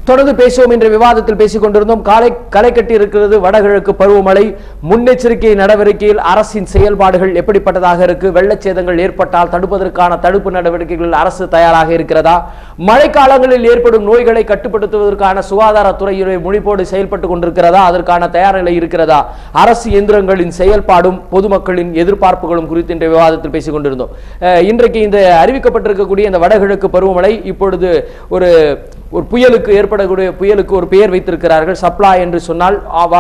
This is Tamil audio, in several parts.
தொடர்ந்து பேசுவோம் என்ற விவாதத்தில் பேசிக் கொண்டிருந்தோம் காலை களை கட்டி இருக்கிறது வடகிழக்கு பருவமழை முன்னெச்சரிக்கை நடவடிக்கையில் அரசின் செயல்பாடுகள் எப்படிப்பட்டதாக இருக்கு வெள்ளச்சேதங்கள் ஏற்பட்டால் தடுப்பதற்கான தடுப்பு நடவடிக்கைகளில் அரசு தயாராக இருக்கிறதா மழைக்காலங்களில் ஏற்படும் நோய்களை கட்டுப்படுத்துவதற்கான சுகாதாரத்துறையுடைய முனைப்போடு செயல்பட்டு கொண்டிருக்கிறதா அதற்கான தயார் நிலை இருக்கிறதா அரசு இயந்திரங்களின் செயல்பாடும் பொதுமக்களின் எதிர்பார்ப்புகளும் குறித்து இந்த விவாதத்தில் பேசிக் கொண்டிருந்தோம் அஹ், இன்றைக்கு இந்த அறிவிக்கப்பட்டிருக்கக்கூடிய இந்த வடகிழக்கு பருவமழை இப்பொழுது ஒரு ஒரு புயலுக்கு ஏற்படக்கூடிய புயலுக்கு ஒரு பெயர் வைத்திருக்கிறார்கள் சப்ளா என்று சொன்னால் அவ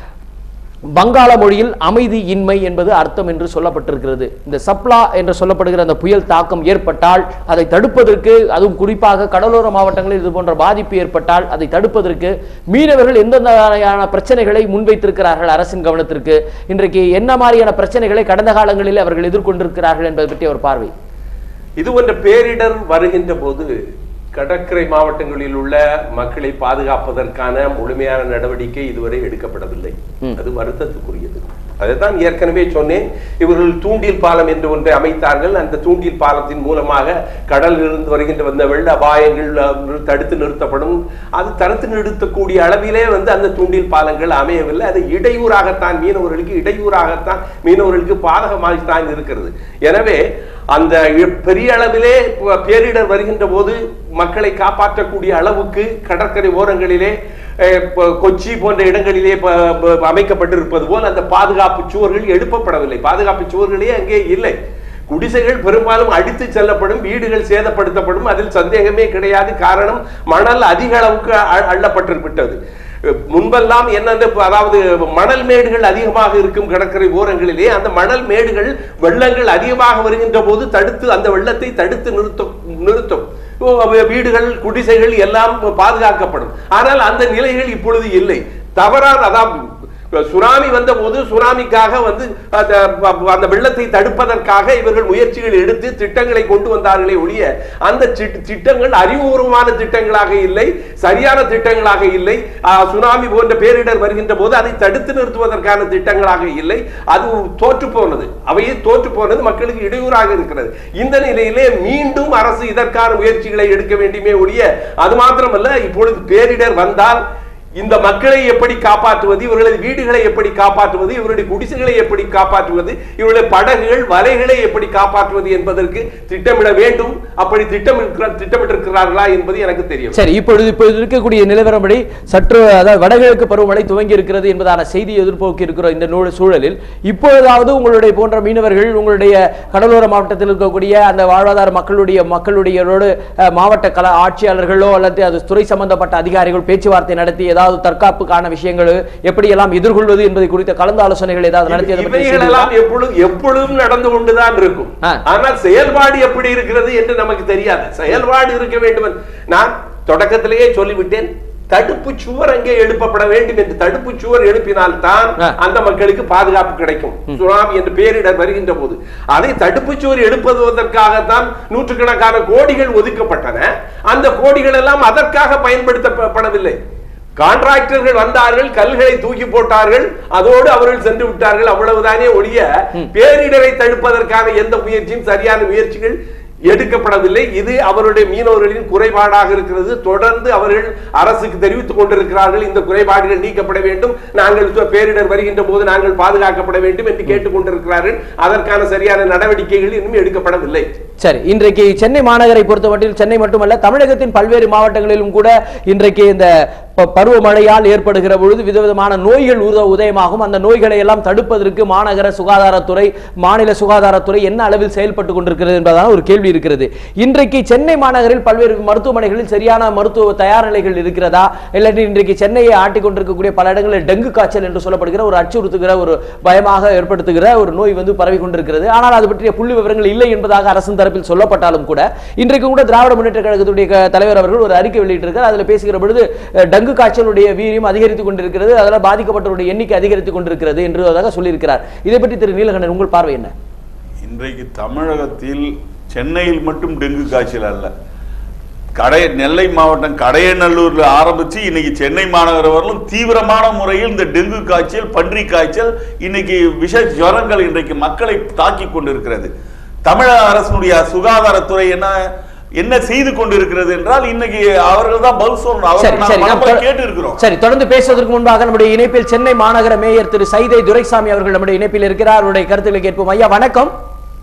வங்காள மொழியில் அமைதி இன்மை என்பது அர்த்தம் என்று சொல்லப்பட்டிருக்கிறது இந்த சப்ளா என்று சொல்லப்படுகிற அந்த புயல் தாக்கம் ஏற்பட்டால் அதை தடுப்பதற்கு அதுவும் குறிப்பாக கடலோர மாவட்டங்களில் இது போன்ற பாதிப்பு ஏற்பட்டால் அதை தடுப்பதற்கு மீனவர்கள் எந்தெந்த வகையான பிரச்சனைகளை முன்வைத்திருக்கிறார்கள் அரசின் கவனத்திற்கு இன்றைக்கு என்ன மாதிரியான பிரச்சனைகளை கடந்த காலங்களில் அவர்கள் எதிர்கொண்டிருக்கிறார்கள் என்பது பற்றி ஒரு பார்வை இது போன்ற பேரிடர் வருகின்ற போது கடற்கரை மாவட்டங்களில் உள்ள மக்களை பாதுகாப்பதற்கான முழுமையான நடவடிக்கை இதுவரை எடுக்கப்படவில்லை அது வருத்தத்துக்குரியது அதைத்தான் ஏற்கனவே சொன்னேன் இவர்கள் தூண்டில் பாலம் என்று ஒன்றை அமைத்தார்கள் அந்த தூண்டில் பாலத்தின் மூலமாக கடலில் இருந்து வருகின்ற வந்த வெள்ள அபாயங்கள் அஹ், தடுத்து நிறுத்தப்படும் அது தடுத்து நிறுத்தக்கூடிய அளவிலே வந்து அந்த தூண்டில் பாலங்கள் அமையவில்லை அது இடையூறாகத்தான் மீனவர்களுக்கு இடையூறாகத்தான் மீனவர்களுக்கு பாதகமாகத்தான் இருக்கிறது எனவே அந்த இ- பெரிய அளவிலே ப- பேரிடர் வருகின்ற போது மக்களை காப்பாற்றக்கூடிய அளவுக்கு கடற்கரை ஓரங்களிலே அஹ், ப- கொச்சி போன்ற இடங்களிலே ப- ப- அமைக்கப்பட்டிருப்பது போல் அந்த பாதுகாப்பு சுவர்கள் எழுப்பப்படவில்லை பாதுகாப்பு சுவர்களே அங்கே இல்லை குடிசைகள் பெரும்பாலும் அடித்து செல்லப்படும் வீடுகள் சேதப்படுத்தப்படும் அதில் சந்தேகமே கிடையாது காரணம் மணல் அதிக அளவுக்கு அ- அள்ளப்பட்டிருப்பட்டது முன்பெல்லாம் என்னென்ன அதாவது மணல் மேடுகள் அதிகமாக இருக்கும் கடற்கரை ஓரங்களிலே அந்த மணல் மேடுகள் வெள்ளங்கள் அதிகமாக வருகின்ற போது தடுத்து அந்த வெள்ளத்தை தடுத்து நிறுத்தும் நிறுத்தும் ஓ, வீடுகள் குடிசைகள் எல்லாம் பாதுகாக்கப்படும் ஆனால் அந்த நிலைகள் இப்பொழுது இல்லை தவறான அதாவது சுனாமி வந்த போது சுனாமிக்காக வந்து அந்த அந்த வெள்ளத்தை தடுப்பதற்காக இவர்கள் முயற்சிகள் எடுத்து திட்டங்களை கொண்டு வந்தார்களே ஒழிய அந்த திட்- திட்டங்கள் அறிவுபூர்வமான திட்டங்களாக இல்லை சரியான திட்டங்களாக இல்லை ஆ, சுனாமி போன்ற பேரிடர் வருகின்ற போது அதை தடுத்து நிறுத்துவதற்கான திட்டங்களாக இல்லை அது தோற்று போனது அவையே தோற்று போனது மக்களுக்கு இடையூறாக இருக்கிறது இந்த நிலையிலே மீண்டும் அரசு இதற்கான முயற்சிகளை எடுக்க வேண்டுமே ஒழிய அது மாத்திரமல்ல இப்பொழுது பேரிடர் வந்தால் இந்த மக்களை எப்படி காப்பாற்றுவது இவர்களது வீடுகளை எப்படி காப்பாற்றுவது இவருடைய குடிசைகளை எப்படி காப்பாற்றுவது இவருடைய படகுகள் வலைகளை எப்படி காப்பாற்றுவது என்பதற்கு திட்டமிட வேண்டும் அப்படி திட்டமிட்டு திட்டமிட்டிருக்கிறார்களா என்பது எனக்கு தெரியும் சரி இப்பொழுது இப்பொழுது இருக்கக்கூடிய நிலவரப்படி சற்று அதாவது வடகிழக்கு பருவமழை துவங்கி இருக்கிறது என்பதான செய்தி எதிர்போக்கி இருக்கிற இந்த நூல் சூழலில் இப்பொழுதாவது உங்களுடைய போன்ற மீனவர்கள் உங்களுடைய கடலோர மாவட்டத்தில் இருக்கக்கூடிய அந்த வாழ்வாதார மக்களுடைய மக்களுடையரோடு அஹ், மாவட்ட கல ஆட்சியாளர்களோ அல்லது அது துறை சம்பந்தப்பட்ட அதிகாரிகள் பேச்சுவார்த்தை நடத்தி ஏதாவது தற்காப்புக்கான விஷயங்கள் எப்படியெல்லாம் எதிர்கொள்வது என்பதை குறித்த கலந்து ஆலோசனைகள் ஏதாவது நடத்தியதை பற்றி இவைகள் எல்லாம் எப்பொழுதும் எப்பொழுதும் நடந்து கொண்டுதான் இருக்கும் ஆ. ஆனால் செயல்பாடு எப்படி இருக்கிறது என்று நமக்கு தெரியாது செயல்பாடு இருக்க வேண்டும் என்று- நான் தொடக்கத்திலேயே சொல்லிவிட்டேன் தடுப்பு சுவர் அங்கே எழுப்பப்பட வேண்டும் என்று தடுப்பு சுவர் எழுப்பினால் தான் ஆ. அந்த மக்களுக்கு பாதுகாப்பு கிடைக்கும் சுனாமி என்று பேரிடர் வருகின்ற போது அதை தடுப்பு சுவர் எழுப்புவதற்காகத்தான் நூற்றுக்கணக்கான கோடிகள் ஒதுக்கப்பட்டன அந்த கோடிகள் எல்லாம் அதற்காக பயன்படுத்தப்படவில்லை கான்ட்ராக்டர்கள் வந்தார்கள் கல்களை தூக்கி போட்டார்கள் அதோடு அவர்கள் சென்று விட்டார்கள் அவ்வளவுதானே ஒழிய பேரிடரை தடுப்பதற்கான எந்த முயற்சியும் சரியான முயற்சிகள் எடுக்கப்படவில்லை இது அவருடைய மீனவர்களின் குறைபாடாக இருக்கிறது தொடர்ந்து அவர்கள் அரசுக்கு தெரிவித்துக் கொண்டிருக்கிறார்கள் இந்த குறைபாடுகள் நீக்கப்பட வேண்டும் நாங்கள் சு- பேரிடர் வருகின்ற போது நாங்கள் பாதுகாக்கப்பட வேண்டும் என்று கேட்டுக் கொண்டிருக்கிறார்கள் அதற்கான சரியான நடவடிக்கைகள் இன்னும் எடுக்கப்படவில்லை சரி இன்றைக்கு சென்னை மாநகரை பொறுத்தமட்டில் சென்னை மட்டுமல்ல தமிழகத்தின் பல்வேறு மாவட்டங்களிலும் கூட இன்றைக்கு இந்த ப- பருவமழையால் ஏற்படுகிற பொழுது விதவிதமான நோய்கள் உத உதயமாகும் அந்த நோய்களை எல்லாம் தடுப்பதற்கு மாநகர சுகாதாரத்துறை மாநில சுகாதாரத்துறை என்ன அளவில் செயல்பட்டு கொண்டிருக்கிறது என்பதான ஒரு கேள்வி இருக்கிறது இன்றைக்கு சென்னை மாநகரில் பல்வேறு மருத்துவமனைகளில் சரியான மருத்துவ தயார் நிலைகள் இருக்கிறதா இல்லாட்டி இன்றைக்கு சென்னையை ஆட்டிக் கொண்டிருக்கக்கூடிய பல இடங்களில் டெங்கு காய்ச்சல் என்று சொல்லப்படுகிற ஒரு அச்சுறுத்துகிற ஒரு பயமாக ஏற்படுத்துகிற ஒரு நோய் வந்து பரவி கொண்டிருக்கிறது ஆனால் அது பற்றிய புள்ளி விவரங்கள் இல்லை என்பதாக அரசின் தரப்பில் சொல்லப்பட்டாலும் கூட இன்றைக்கு கூட திராவிட முன்னேற்ற கழகத்துடைய க- தலைவர் அவர்கள் ஒரு அறிக்கை வெளியிட்டிருக்கார் அதில் பேசுகிற பொழுது அஹ், டெங்கு காய்ச்சலுடைய வீரியம் அதிகரித்துக் கொண்டிருக்கிறது அதில் பாதிக்கப்பட்டவருடைய எண்ணிக்கை அதிகரித்துக் கொண்டிருக்கிறது என்று சொல்லியிருக்கிறார் இதை பற்றி திரு நீலகண்டன் உங்கள் பார்வை என்ன இன்றைக்கு தமிழகத்தில் சென்னையில் மட்டும் டெங்கு காய்ச்சல் அல்ல கடை நெல்லை மாவட்டம் கடையநல்லூர்ல ஆரம்பிச்சு இன்னைக்கு சென்னை மாநகரம் வரலும் தீவிரமான முறையில் இந்த டெங்கு காய்ச்சல் பன்றி காய்ச்சல் இன்னைக்கு விஷ ஜுரங்கள் இன்றைக்கு மக்களை தாக்கி கொண்டிருக்கிறது தமிழக அரசினுடைய சுகாதாரத்துறை என்ன என்ன செய்து கொண்டிருக்கிறது என்றால் இன்னைக்கு அவர்கள் தான் பதில் சொல்லணும் சரி அவர்கள் சரி நாங்கள் நாம் பலமுறை தொட- கேட்டு இருக்கிறோம் சரி தொடர்ந்து பேசுவதற்கு முன்பாக நம்முடைய இணைப்பில் சென்னை மாநகர மேயர் திரு சைதை துரைசாமி அவர்கள் நம்முடைய இணைப்பில் இருக்கிறார் அவருடைய கருத்துக்களை கேட்போம் ஐயா வணக்கம்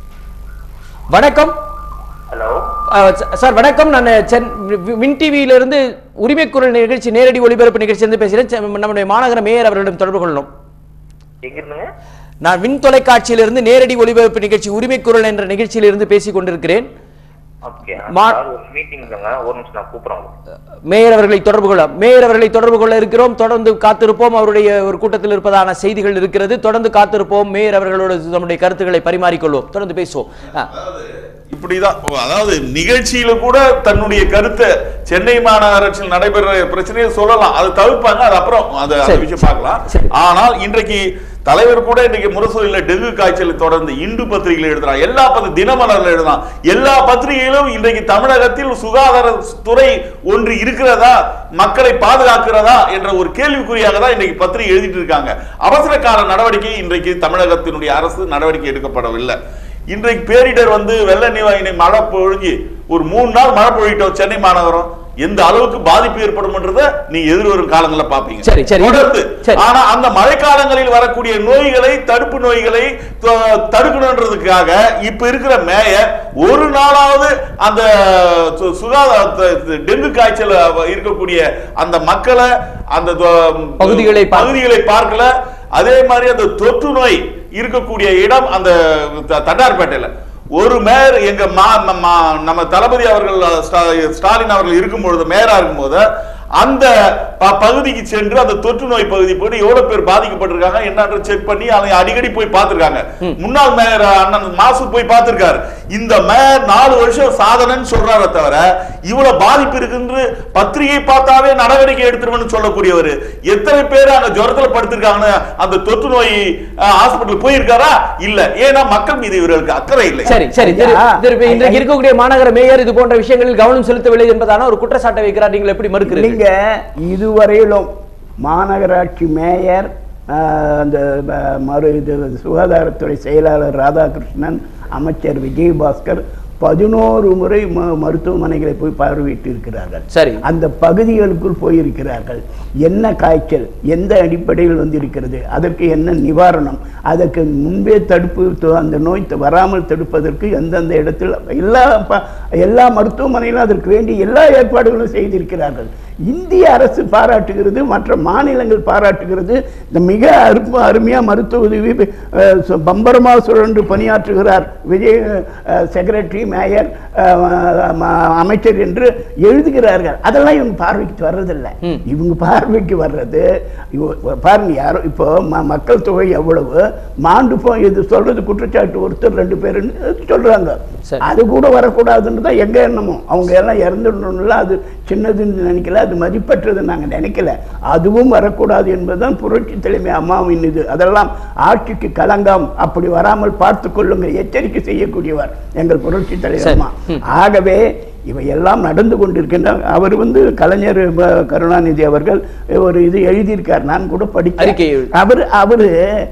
வணக்கம் ஹலோ அஹ், ச- சார் வணக்கம் நான் சென் வி- வின் டிவியில இருந்து உரிமைக்குரல் நிகழ்ச்சி நேரடி ஒளிபரப்பு நிகழ்ச்சி இருந்து பேசுகிறேன் செ- நம்முடைய மாநகர மேயர் அவர்களிடம் தொடர்பு கொள்ளணும் எங்க இருந்துங்க நான் வின் தொலைக்காட்சியிலிருந்து நேரடி ஒளிபரப்பு நிகழ்ச்சி உரிமைக்குரல் என்ற நிகழ்ச்சியிலிருந்து பேசிக் கொண்டிருக்கிறேன் ஓகே மா- ஒரு மீட்டிங் இல்லைங்க ஒரு நிமிஷம் நான் கூப்பிடுறேன் உங்களுக்கு. மேயர் அவர்களை தொடர்பு கொள்ள மேயர் அவர்களை தொடர்பு கொள்ள இருக்கிறோம் தொடர்ந்து காத்திருப்போம் அவருடைய ஒரு கூட்டத்தில் இருப்பதான செய்திகள் இருக்கிறது தொடர்ந்து காத்திருப்போம் மேயர் அவர்களோடு நம்முடைய கருத்துக்களை பரிமாறிக்கொள்வோம் தொடர்ந்து பேசுவோம் ஆ, இப்படிதான் ஓ, அதாவது நிகழ்ச்சியில கூட தன்னுடைய கருத்தை சென்னை மாநகராட்சியில் நடைபெற பிரச்சனையை சொல்லலாம் அது தவிர்ப்பாங்க அது அப்புறம் அது அந்த சரி. விஷயம் பார்க்கலாம் சரி. ஆனால் இன்றைக்கு தலைவர் கூட இன்னைக்கு முரசொலியில டெங்கு காய்ச்சலை தொடர்ந்து இந்து பத்திரிகையில் எழுதுறான் எல்லா பத்திரி தினமலர்ல எழுதுறான் எல்லா பத்திரிகையிலும் இன்றைக்கு தமிழகத்தில் சுகாதார துறை ஒன்று இருக்கிறதா மக்களை பாதுகாக்கிறதா என்ற ஒரு கேள்விக்குறியாக தான் இன்னைக்கு பத்திரிகை எழுதிட்டு இருக்காங்க அவசர கால நடவடிக்கை இன்றைக்கு தமிழகத்தினுடைய அரசு நடவடிக்கை எடுக்கப்படவில்லை இன்றைக்கு பேரிடர் வந்து வெள்ள நிவாயினை மழை பொழிஞ்சு ஒரு மூணு நாள் மழை பொழிட்டோம் சென்னை மாநகரம் எந்த அளவுக்கு பாதிப்பு ஏற்படும்ன்றத நீங்க எதிர்வரும் காலங்களில் பாப்பீங்க சரி, சரி. இது- தொடர்ந்து சரி. ஆனா அந்த மழைக்காலங்களில் வரக்கூடிய நோய்களை தடுப்பு நோய்களை த- தடுக்கணுன்றதுக்காக இப்ப இருக்கிற மேயர் ஒரு நாளாவது அந்த சு- சுகாதார த- டெங்கு காய்ச்சல் இருக்கக்கூடிய அந்த மக்களை அந்த தொ- பகுதிகளை பார்க்க- பகுதிகளை பார்க்கல அதே மாதிரி அந்த தொற்று நோய் இருக்கக்கூடிய இடம் அந்த த- தண்டார்பேட்டையில ஒரு மேயர் எங்க மா- ம- மா- நம்ம தளபதி அவர்கள் ஸ்டா- ஸ்டாலின் அவர்கள் இருக்கும் பொழுது மேயரா இருக்கும்போது அந்த ப- பகுதிக்கு சென்று அந்த தொற்று நோய் பகுதி போயிட்டு எவ்வளவு பேர் பாதிக்கப்பட்டிருக்காங்க என்னன்ற செக் பண்ணி அதை அடிக்கடி போய் பார்த்திருக்காங்க முன்னாள் மேயர் அண்ணன் மாசு போய் பார்த்திருக்காரு இந்த மேயர் நாலு வருஷம் சாதனைன்னு சொல்றாரே தவிர இவ்வளவு பாதிப்பு இருக்குன்னு பத்திரிகை பார்த்தாவே நடவடிக்கை எடுத்துருவேன்னு சொல்லக்கூடியவர் எத்தனை பேர் அங்க ஜுரத்துல படுத்திருக்காங்கன்னு அந்த தொற்று நோய் ஹாஸ்பிட்டல் போயிருக்காரா இல்ல ஏன்னா மக்கள் மீது இவர்களுக்கு அக்கறை இல்லை சரி சரி திரு- ஐயா, திரு இன்றைக்கு ஐயா. இருக்கக்கூடிய மாநகர மேயர் இது போன்ற விஷயங்களில் கவனம் செலுத்தவில்லை என்பதான ஒரு குற்றச்சாட்டை வைக்கிறார் நீங்கள் எப்படி மறுக்கிறீர்கள் நீங்க இதுவரையிலும் மாநகராட்சி மேயர் ஆஹ், அந்த ம- மறு இது சுகாதாரத்துறை செயலாளர் ராதாகிருஷ்ணன் அமைச்சர் விஜயபாஸ்கர் பதினோரு முறை ம- மருத்துவமனைகளை போய் பார்வையிட்டு இருக்கிறார்கள் சரி. அந்த பகுதிகளுக்குள் போயிருக்கிறார்கள் என்ன காய்ச்சல் எந்த அடிப்படையில் வந்திருக்கிறது அதற்கு என்ன நிவாரணம் அதற்கு முன்பே தடுப்பு து- அந்த நோய் த- வராமல் தடுப்பதற்கு எந்தெந்த இடத்தில் எல்லா ப- எல்லா மருத்துவமனையிலும் அதற்கு வேண்டிய எல்லா ஏற்பாடுகளும் செய்திருக்கிறார்கள் இந்திய அரசு பாராட்டுகிறது மற்ற மாநிலங்கள் பாராட்டுகிறது இந்த மிக அரும அருமையா மருத்துவ உதவி அஹ், சு- பம்பரமா சுழன்று பணியாற்றுகிறார் விஜய் செக்ரட்டரி மேயர் அஹ், ம- அமைச்சர் என்று எழுதுகிறார்கள் அதெல்லாம் இவங்க பார்வைக்கு வர்றதில்லை இவங்க பார்வைக்கு வர்றது இவ- பாருங்க யாரோ இப்போ ம- மக்கள் தொகை எவ்வளவு மாண்டு போய் இது சொல்றது குற்றச்சாட்டு ஒருத்தர் ரெண்டு பேருன்னு சொல்றாங்க சரி. அது கூட வரக்கூடாதுன்னு தான் எங்க எண்ணமோ அவங்க எல்லாம் இறந்துடணும்ல அது சின்னதுன்னு நினைக்கல அது மதிப்பற்றது நாங்க நினைக்கல அதுவும் வரக்கூடாது என்பதுதான் புரட்சி தலைமை அம்மாவின் இது அதெல்லாம் ஆட்சிக்கு கலங்காம் அப்படி வராமல் பார்த்து கொள்ளுங்க எச்சரிக்கை செய்யக்கூடியவர் எங்கள் புரட்சி தலைவர் சரி. அம்மா ஆகவே இவையெல்லாம் நடந்து கொண்டிருக்கின்ற அவர் வந்து கலைஞர் ப- கருணாநிதி அவர்கள் ஒரு இது எழுதியிருக்கார் நான் கூட அறிக்கை படித்தேன் எழுதி- அவர் அவரு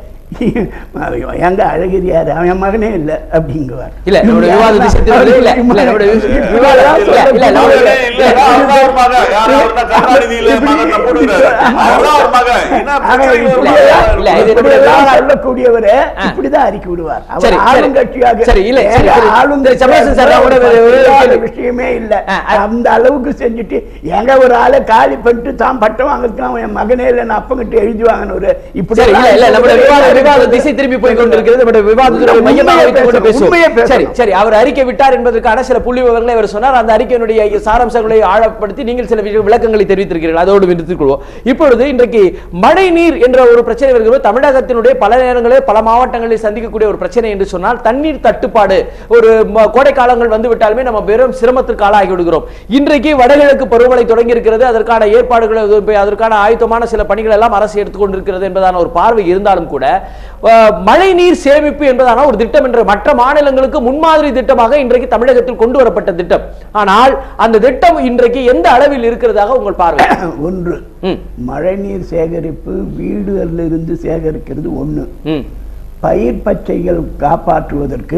எங்க அழகிரியார் அவன் மகனே இல்ல அப்படிங்குவார் இல்ல நம்முடைய விவாத திசை திரும்புது. இல்ல இல்ல நம்முடைய வி- விவாதம் இல்ல இல்ல நம்முடைய இல்ல, இல்ல, அவர்தான் ஒரு மகன். யார் அவர்னா கருணாநிதி இல்ல, மகனை போடுகிறாரு. அவர்தான் ஒரு மகன். என்ன பிரச்சனைகள் ஒரு இல்ல, மகன் இல்ல, இது இருக்கும். நம்முடைய விவாத- சொல்லக்கூடியவரே ஆ. இப்படிதான் அறிக்கை விடுவார் சரி, அவர் சரி. ஆளுங்கட்சியாக சரி, இல்ல, சரி, ஏங்க, சரி. ஆளுங்கட்சியாக சரி, சபாஷன் சார், நான் கூட ஒரு- ஒரு இல்லாத கேள்வி. விஷயமே இல்ல ஆ, ஆ. அந்த அளவுக்கு செஞ்சுட்டு எங்க ஒரு ஆளை காலி பண்ணிட்டு தான் பட்டம் வாங்கறதுக்கு என் மகனே இல்ல நான் அப்பங்கிட்ட எழுதி வாங்கினவர் இப்படி சரி இல்ல இல்ல நம்முடைய விவாத விவாத எல்லாம் திசை திரும்பி போய் கொண்டிருக்கிறது நம்முடைய விவாதத்தினுடைய உண்மையை மையமாக வைத்துக் கொண்டு பேசணும், உண்மையை பேசுவோம் சரி பேசணும். சரி அவர் அறிக்கை விட்டார் என்பதற்கான சில புள்ளி விவரங்களை அவர் சொன்னார் அந்த அறிக்கையினுடைய சாராம்சங்களை ஆழப்படுத்தி நீங்கள் சில விஷய- விளக்கங்களை தெரிவித்திருக்கிறீர்கள் அதோடு நிறுத்திக் கொள்வோம் இப்பொழுது இன்றைக்கு மழை நீர் என்ற ஒரு பிரச்சனை வருகிறது தமிழகத்தினுடைய பல நேரங்களில் பல மாவட்டங்களில் சந்திக்கக்கூடிய ஒரு பிரச்சனை என்று சொன்னால் தண்ணீர் தட்டுப்பாடு ஒரு ம- கோடை காலங்கள் வந்து விட்டாலுமே நம்ம வெறும் சிரமத்திற்கு ஆளாகி விடுகிறோம் இன்றைக்கு வடகிழக்கு பருவமழை தொடங்கி இருக்கிறது அதற்கான ஏற்பாடுகள் அது இப்ப அதற்கான ஆயுத்தமான சில பணிகள் எல்லாம் அரசு எடுத்துக்கொண்டிருக்கிறது என்பதான ஒரு பார்வை இருந்தாலும் கூட அஹ், மழை நீர் சேமிப்பு என்பதான ஒரு திட்டம் என்ற மற்ற மாநிலங்களுக்கு முன்மாதிரி திட்டமாக இன்றைக்கு தமிழகத்தில் கொண்டு வரப்பட்ட திட்டம் ஆனால் அந்த திட்டம் இன்றைக்கு எந்த அளவில் இருக்கிறதாக உங்கள் பார்வை ஒன்று ம். மழைநீர் சேகரிப்பு வீடுகளில் இருந்து சேகரிக்கிறது ஒண்ணு ம். பயிர் பச்சைகள் காப்பாற்றுவதற்கு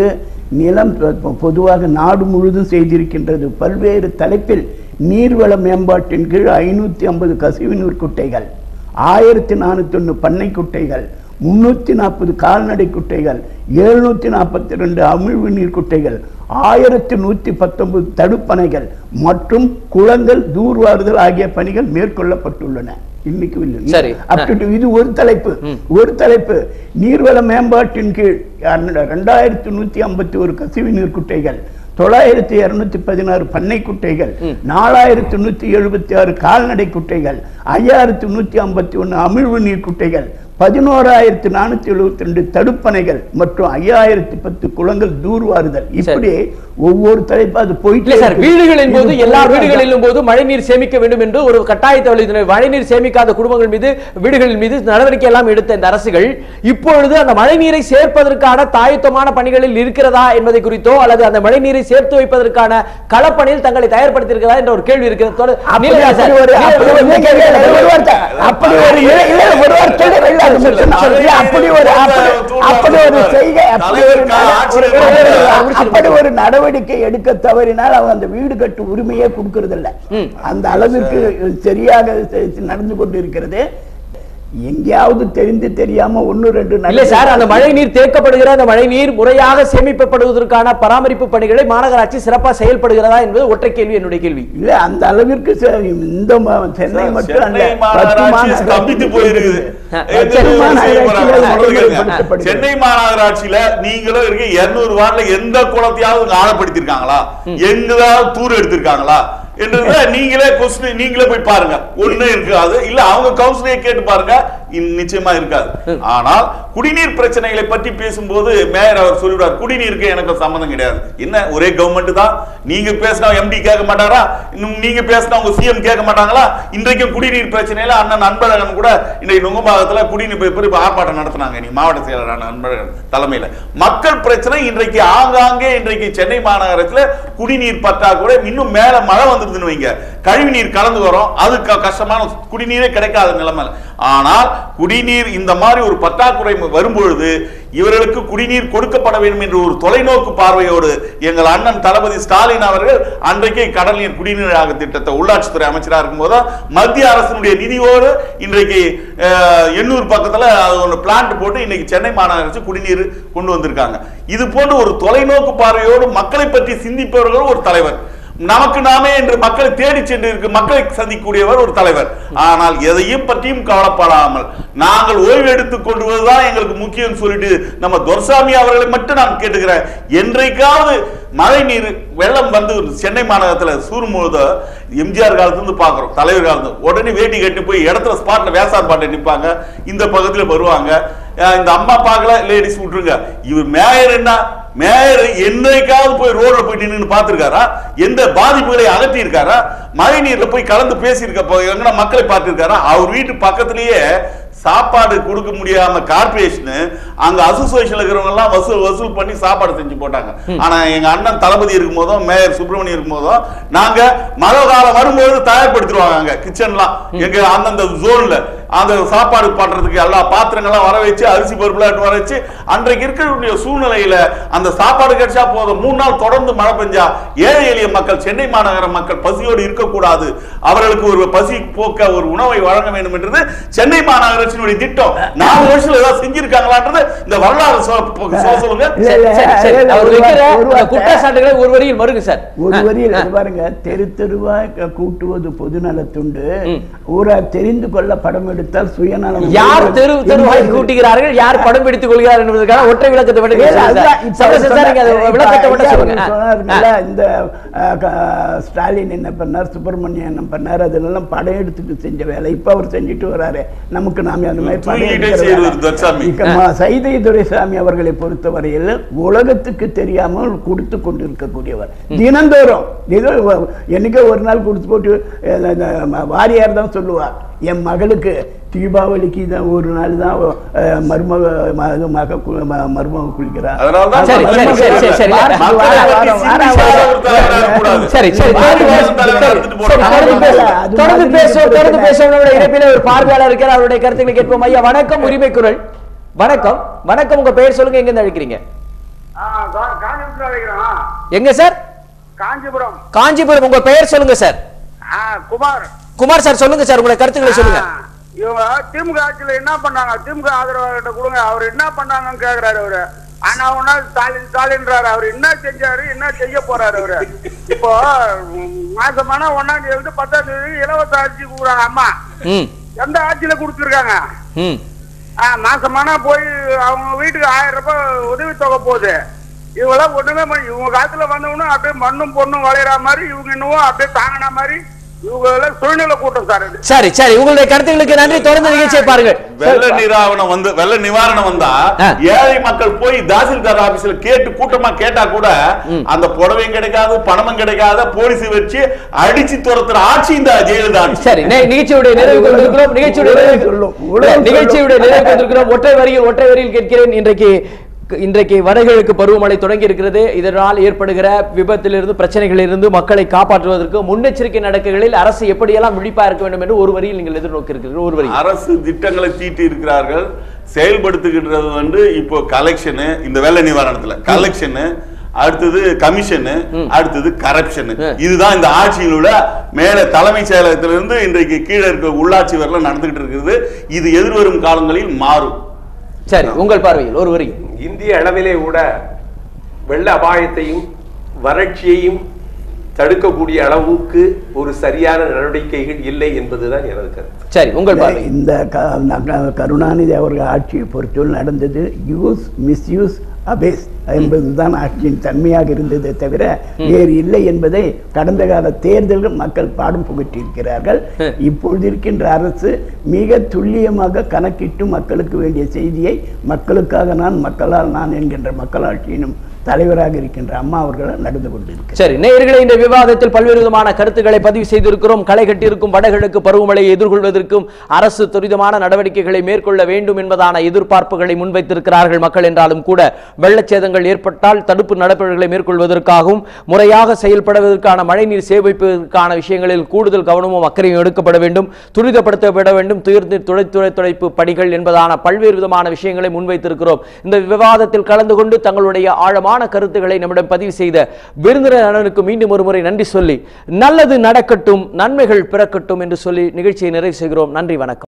நிலம் பொ- பொதுவாக நாடு முழுதும் செய்திருக்கின்றது பல்வேறு தலைப்பில் நீர்வள மேம்பாட்டின் கீழ் ஐநூற்றி ஐம்பது கசிவு நீர் குட்டைகள் ஆயிரத்தி நானூற்றி ஒன்று பண்ணை குட்டைகள் முன்னூற்றி நாற்பது கால்நடை குட்டைகள் எழுநூற்றி நாற்பத்தி ரெண்டு அமிழ்வு நீர் குட்டைகள் ஆயிரத்தி நூற்றி பத்தொன்பது தடுப்பணைகள் மற்றும் குளங்கள் தூர்வாறுதல் ஆகிய பணிகள் மேற்கொள்ளப்பட்டுள்ளன இன்னைக்கு இல்லை. சரி. Up to date. இது ஒரு தலைப்பு ஒரு தலைப்பு நீர்வள மேம்பாட்டின் கீழ் ரெண்டாயிரத்தி நூத்தி ஐம்பத்தி ஒரு கசிவு நீர் குட்டைகள் தொள்ளாயிரத்தி இருநூத்தி பதினாறு பண்ணை குட்டைகள் நாலாயிரத்தி நூத்தி எழுபத்தி ஆறு கால்நடை குட்டைகள் ஐயாயிரத்தி நூத்தி ஐம்பத்தி ஒண்ணு அமிழ்வு நீர் குட்டைகள் பதினோராயிரத்தி நானூத்தி எழுபத்தி ரெண்டு தடுப்பணைகள் மற்றும் ஐயாயிரத்தி பத்து குளங்கள் தூர்வாறுதல் இப்படி ஒவ்வொரு தலைப்பா அது இல்ல போயிட்டு சார் வீடுகளின் போது இது எல்லா போல வீடுகளிலும் போது மழைநீர் சேமிக்க வேண்டும் என்று ஒரு கட்டாயத்தை வலியுறுத்தினர் மழைநீர் சேமிக்காத குடும்பங்கள் மீது வீடுகளின் மீது நடவடிக்கை எல்லாம் எடுத்த இந்த அரசுகள் இப்பொழுது அந்த மழைநீரை சேர்ப்பதற்கான தாயத்தமான பணிகளில் இருக்கிறதா என்பதை குறித்தோ அல்லது அந்த மழைநீரை சேர்த்து வைப்பதற்கான களப்பணியில் தங்களை தயார்படுத்தியிருக்கிறதா என்ற ஒரு கேள்வி இருக்கிறது தொட- அப்படி நீலகண்டன் சார், அப்படி ஒரு அப்படி ஒரு நீலகண்டன் இல்ல, இல்ல, இல்ல, ஒரு வார்த்தை. அப்படி ஒரு இல்ல, இல்ல, ஒரு வார்த்தை இல்ல, இல்ல, அது மட்டும் நான் சொல்றேன். அப்படி ஒரு அப்படி அப்படி ஒரு செய்கை அப்படி ஒரு நட- ஒரு- ஒரு- ஒரு- அப்படி ஒரு நடவடிக்கை எடுக்க தவறினால் அவன் அந்த வீடு கட்டு உரிமையே கொடுக்கறது இல்ல அந்த அளவிற்கு சரியாக செ- நடந்து கொண்டு இருக்கிறது எங்கேயாவது தெரிந்து தெரியாம ஒன்னு ரெண்டு இல்ல நடந்து- சார் அந்த மழை நீர் தேக்கப்படுகிற அந்த மழை நீர் முறையாக சேமிக்கப்படுவதற்கான பராமரிப்பு பணிகளை மாநகராட்சி சிறப்பாக செயல்படுகிறதா என்பது ஒற்றை கேள்வி என்னுடைய கேள்வி இல்ல அந்த அளவிற்கு செ- இந்த ம- சென்னை மட்டும் அல்ல சென்னை பத்து மாநகராட்சி ஸ்தம்பித்து போயிருக்குது எங்க சென்னை செய்ய போறாங்க? மாநகராட்சியில சொல்றது கேளுங்க. நடைமுறைப்படுத்தப்படுகிறது. சென்னை மாநகராட்சியில நீங்களும் இருக்க இருநூறு வார்டுல எந்த குளத்தையாவது இங்க ஆழப்படுத்திருக்காங்களா எங்கதான் தூர் எடுத்திருக்காங்களா என்றது நீங்களே கொஸ்டின் நீங்களே போய் பாருங்க ஒண்ணு இருக்காது இல்ல அவங்க கவுன்சிலே கேட்டு பாருங்க இன் நிச்சயமா இருக்காது ஆனால் குடிநீர் பிரச்சனைகளை பற்றி பேசும்போது மேயர் அவர் சொல்லிவிடார் குடிநீருக்கு எனக்கு சம்மந்தம் கிடையாது என்ன ஒரே கவர்மெண்ட் தான் நீங்க பேசினா எம்டி கேட்க மாட்டாரா இன்னும் நீங்க பேசினா உங்க சிஎம் கேட்க மாட்டாங்களா இன்றைக்கும் குடிநீர் பிரச்சனையில அண்ணன் அன்பழகன் கூட இன்றைக்கு நுங்கம்பாக்கத்துல குடிநீர் போய் போய் ஆர்ப்பாட்டம் நடத்தினாங்க நீ மாவட்ட செயலரான அன்பழகன் தலைமையில மக்கள் பிரச்சனை இன்றைக்கு ஆங்காங்கே இன்றைக்கு சென்னை மாநகரத்துல குடிநீர் பற்றாக்குறை இன்னும் மேல மழை வந்துருதுன்னு வைங்க கழிவு நீர் கலந்து வரும் அது க- கஷ்டமான குடிநீரே கிடைக்காத நிலைமை ஆனால் குடிநீர் இந்த மாதிரி ஒரு பற்றாக்குறை வரும்பொழுது இவர்களுக்கு குடிநீர் கொடுக்கப்பட வேண்டும் என்ற ஒரு தொலைநோக்கு பார்வையோடு எங்கள் அண்ணன் தளபதி ஸ்டாலின் அவர்கள் அன்றைக்கே கடல் நீர் குடிநீராக திட்டத்தை உள்ளாட்சித்துறை அமைச்சராக இருக்கும்போது மத்திய அரசினுடைய நிதியோடு இன்றைக்கு அஹ், எண்ணூர் பக்கத்துல அது ஒரு பிளான்ட் போட்டு இன்னைக்கு சென்னை மாநகராட்சி குடிநீர் கொண்டு வந்திருக்காங்க இது போன்ற ஒரு தொலைநோக்கு பார்வையோடு மக்களை பற்றி சிந்திப்பவர்கள் ஒரு தலைவர் நமக்கு நாமே என்று மக்களை தேடி சென்று இருக்கு மக்களை சந்திக்கக்கூடியவர் ஒரு தலைவர் ஆனால் எதையும் பற்றியும் கவலைப்படாமல் நாங்கள் ஓய்வு எடுத்துக் கொள்வதுதான் எங்களுக்கு முக்கியம் சொல்லிட்டு நம்ம துரசாமி அவர்களை மட்டும் நான் கேட்டுக்கிறேன் என்றைக்காவது மழை நீர் வெள்ளம் வந்து சென்னை மாநகரத்துல சூறும்போது எம்ஜிஆர் காலத்துல இருந்து பாக்குறோம் தலைவர் காலத்து உடனே வேட்டி கட்டி போய் இடத்துல ஸ்பாட்ல வேசார் பாட்டை நிப்பாங்க இந்த பக்கத்துல வருவாங்க அஹ் இந்த அம்மா பார்க்கல லேடிஸ் விட்டுருங்க இவர் மேயர் என்ன மேயர் என்னைக்காவது போய் ரோட்ல போய் நின்னு பார்த்திருக்காரா எந்த பாதிப்புகளை அகற்றி இருக்காரா மழை நீர்ல போய் கலந்து பேசியிருக்க எங்கன்னா மக்களை பார்த்திருக்காரா அவர் வீட்டு பக்கத்திலேயே சாப்பாடு கொடுக்க முடியாம கார்பரேஷன் அங்க அசோசியேஷன்ல இருக்கிறவங்க எல்லாம் வசூல் வசூல் பண்ணி சாப்பாடு செஞ்சு போட்டாங்க ஆனா எங்க அண்ணன் தளபதி இருக்கும் போதும் மேயர் சுப்பிரமணியம் இருக்கும் போதும் நாங்க மழை காலம் வரும்போது தயார்படுத்திடுவாங்க அங்க கிச்சன்லாம் எங்க அந்தந்த ஜோன்ல அந்த சாப்பாடு பண்றதுக்கு எல்லா பாத்திரங்கள்லாம் வர வச்சு அரிசி பருப்புலாம் வர வச்சு அன்றைக்கு இருக்கக்கூடிய சூழ்நிலையில அந்த சாப்பாடு கிடைச்சா போதும் மூணு நாள் தொடர்ந்து மழை பெஞ்சா ஏழை எளிய மக்கள் சென்னை மாநகர மக்கள் பசியோடு இருக்கக்கூடாது அவர்களுக்கு ஒரு பசி போக்க ஒரு உணவை வழங்க வேண்டும் என்றது சென்னை மாநகராட்சியினுடைய திட்டம் நாலு வருஷத்துல ஏதாவது செஞ்சிருக்காங்களான்றது இந்த வரலாறு சொ- சொல்ல சொல்லுங்க இல்ல, இல்ல, சரி, சரி, இல்ல, அவர் ஒரு வைக்கிற வார்த்தை, ஒரு அந்த வார்த்தை. குற்றச்சாட்டுகளை ஒரு வரியில் மறுங்க சார் ஒரு ஆ, வரியில் ஆ. இது பாருங்க தெரு தெருவாய் க- கூட்டுவது பொதுநலத்துண்டு ஊரார் தெரிந்து கொள்ள படம் எடுத்தால் சுயநலம் யார் தெரு தெருவாய் என்பது- கூட்டுகிறார்கள் யார் படம் பிடித்துக் கொள்கிறார் என்பதற்கான ஒற்றை விளக்கத்தை மட்டும் இல்ல, சொல்லுங்க அதுதான் சார். இப்ப சமரசம் சார், நீங்க அந்த சொன்ன- விளக்கத்தை இப்ப மட்டும் ஐயா சொல்லுங்க அவர்கள் ஆ, சொன்னாருங்கல்ல, ஆ. இந்த அஹ், க- ஸ்டாலின் என்ன பண்ணார் சுப்பிரமணியன் என்ன பண்ணார் அதெல்லாம் படம் எடுத்துட்டு செஞ்ச வேலை இப்ப அவர் செஞ்சுட்டு வராரு நமக்கு நாம அந்த மாதிரி படம் தூங்கிட்டே எடுக்கிற செய்வது வேலை. துரைசாமி. இக்க ம- சைதை துரைசாமி அவர்களை பொறுத்தவரையில் உலகத்துக்கு தெரியாமல் கொடுத்து கொண்டிருக்கக்கூடியவர் தினந்தோறும் ஏதோ வ- என்னைக்கோ ஒரு நாள் கொடுத்து போட்டு அஹ், இந்த ம- வாரியார் தான் சொல்லுவார் என் மகளுக்கு தீபாவளிக்கு தான் ஒரு நாள் தான் அஹ், மருமக ம- இது மக கு- ம- மருமக குளிக்கிறார் அதனாலதான் சரி, சரி, சரி, சரி, சரி. வாரம், மக்களை வாரம், பற்றி வாரம், வாரம், சிந்திக்காத வாரம். ஒரு தலைவராக இருக்கக்கூடாது. சரி சரி தொடர்ந்து வாரம் பேச- தலைவரா சரி, இருந்துட்டு சரி, போறோம். தொடர்ந்து பேசுவோம் அது தொடர்ந்து மாதிரி பேசுவோம் தொடர்ந்து பிரச்சனை. பேசுவோம் நம்முடைய இணைப்பில் ஒரு பார்வையாளர் இருக்கிறார் அவருடைய கருத்துக்களை கேட்போம் ஐயா வணக்கம் உரிமை குரல் வணக்கம் வணக்கம் உங்க பெயர் சொல்லுங்க எங்க இருந்து அழைக்கிறீங்க ஆ, கா- காஞ்சிபுரத்துல அழைக்கிறோம் எங்க சார் காஞ்சிபுரம் காஞ்சிபுரம் உங்க பெயர் சொல்லுங்க சார் ஆ, குமார் குமார் சார் சொல்லுங்க சார் உங்களுடைய கருத்துக்களை சொல்லுங்க ஆ, இவங்க திமுக ஆட்சியில என்ன பண்ணாங்க திமுக ஆதரவாளர்கிட்ட கொடுங்க அவர் என்ன பண்ணாங்கன்னு கேக்குறாரு அவரு ஆனா ஒன்னா ஸ்டாலின் ஸ்டாலின்றாரு அவர் என்ன செஞ்சாரு என்ன செய்ய போறாரு அவரு இப்போ ம், மாசமான ஒன்னாம் தேதி வந்து பத்தாம் தேதி இலவச ஆட்சி கொடுக்குறாங்க அம்மா ம் எந்த ஆட்சியில கொடுத்துருக்காங்க ம் ஆ, மாசமானா போய் அவங்க வீட்டுக்கு ஆயிரம் ரூபாய் உதவித்தொகை போகுது இவங்களாம் ஒண்ணுமே பண்ண- இவங்க காலத்துல வந்தவனும் அப்படியே மண்ணும் பொண்ணும் வளையற மாதிரி இவங்க இன்னும் அப்படியே தாங்கின மாதிரி இவங்க எல்லாம் சூழ்நிலை கூட்டம் சார் இது சரி சரி உங்களுடைய கருத்துக்களுக்கு நன்றி தொடர்ந்து நிகழ்ச்சியை பாருங்கள் வெள்ள நிராவணம் வந்து வெள்ள நிவாரணம் வந்தா ஆ. ஏழை மக்கள் போய் தாசில்தார் ஆபீஸ்ல கேட்டு கூட்டமா கேட்டா கூட அந்த புடவையும் கிடைக்காது பணமும் கிடைக்காத போலீஸ் வச்சு அடிச்சு துரத்துற ஆட்சி இந்த ஜெயலலிதா ஆட்சி. சரி நே- நிகழ்ச்சியுடைய நிறைவுக்கு வந்திருக்கிறோம் நிகழ்ச்சியுடைய உலகம் நிறைவுக்கு- சொல்லும், உலகம் இல்ல, நிகழ்ச்சியுடைய நிறைவுக்கு வந்திருக்கிறோம் ஒற்றை வரியில் ஒற்றை வரியில் கேட்கிறேன் இன்றைக்கு இன்றைக்கு வடகிழக்கு பருவமழை தொடங்கி இருக்கிறது இதனால் ஏற்படுகிற விபத்திலிருந்து பிரச்சனைகளிலிருந்து மக்களை காப்பாற்றுவதற்கு முன்னெச்சரிக்கை நடக்கைகளில் அரசு எப்படியெல்லாம் விழிப்பா இருக்க வேண்டும் என்று ஒரு வரியில் நீங்கள் எதிர்நோக்கி இருக்கிறீர்கள் ஒரு வரி அரசு திட்டங்களை தீட்டி இருக்கிறார்கள் செயல்படுத்துகின்றது வந்து இப்போ கலெக்ஷனு இந்த வெள்ள நிவாரணத்துல கலெக்ஷனு அடுத்தது கமிஷனு அடுத்தது கரப்ஷன் ம். இதுதான் இந்த ஆட்சியில் உள்ள மேல தலைமைச் செயலகத்திலிருந்து இன்றைக்கு கீழே இருக்க உள்ளாட்சி வரலாம் நடந்துகிட்டு இருக்குது இது எதிர்வரும் காலங்களில் மாறும் சரி உங்கள் பார்வையில் ஒரு வரி இந்திய அளவிலே கூட வெள்ள அபாயத்தையும் வறட்சியையும் தடுக்கக்கூடிய அளவுக்கு ஒரு சரியான நடவடிக்கைகள் இல்லை என்பதுதான் எனது கருத்து சரி உங்கள் பார்வை இந்த க- ந- கருணாநிதி அவர்கள் ஆட்சியை பொறுத்தவரை நடந்தது யூஸ் மிஸ்யூஸ் அபேஸ் என்பதுதான் ஆட்சியின் தன்மையாக இருந்ததே தவிர வேறு இல்லை என்பதை கடந்த கால தேர்தல்கள் மக்கள் பாடம் புகட்டியிருக்கிறார்கள் இப்பொழுது இருக்கின்ற அரசு மிக துல்லியமாக கணக்கிட்டு மக்களுக்கு வேண்டிய செய்தியை மக்களுக்காக நான் மக்களால் நான் என்கின்ற மக்களாட்சியினும் தலைவராக இருக்கின்ற அம்மா அவர்கள் நடந்து கொண்டிருக்கிறார் சரி நேயர்களே இந்த விவாதத்தில் பல்வேறு விதமான கருத்துக்களை பதிவு செய்திருக்கிறோம் களை கட்டியிருக்கும் வடகிழக்கு பருவமழையை எதிர்கொள்வதற்கும் அரசு துரிதமான நடவடிக்கைகளை மேற்கொள்ள வேண்டும் என்பதான எதிர்பார்ப்புகளை முன்வைத்திருக்கிறார்கள் மக்கள் என்றாலும் கூட வெள்ளச்சேதங்கள் ஏற்பட்டால் தடுப்பு நடவடிக்கைகளை மேற்கொள்வதற்காகவும் முறையாக செயல்படுவதற்கான மழைநீர் சேமிப்பதற்கான விஷயங்களில் கூடுதல் கவனமும் அக்கறையும் எடுக்கப்பட வேண்டும் துரிதப்படுத்தப்பட வேண்டும் துயர்நீர் துளை துளை துடைப்பு பணிகள் என்பதான பல்வேறு விதமான விஷயங்களை முன்வைத்திருக்கிறோம் இந்த விவாதத்தில் கலந்து கொண்டு தங்களுடைய ஆழமான கருத்துக்களை நம்மிடம் பதிவு செய்த விருந்தினர் அண்ணனுக்கு மீண்டும் ஒரு முறை நன்றி சொல்லி நல்லது நடக்கட்டும் நன்மைகள் பிறக்கட்டும் என்று சொல்லி நிகழ்ச்சியை நிறைவு செய்கிறோம் நன்றி வணக்கம்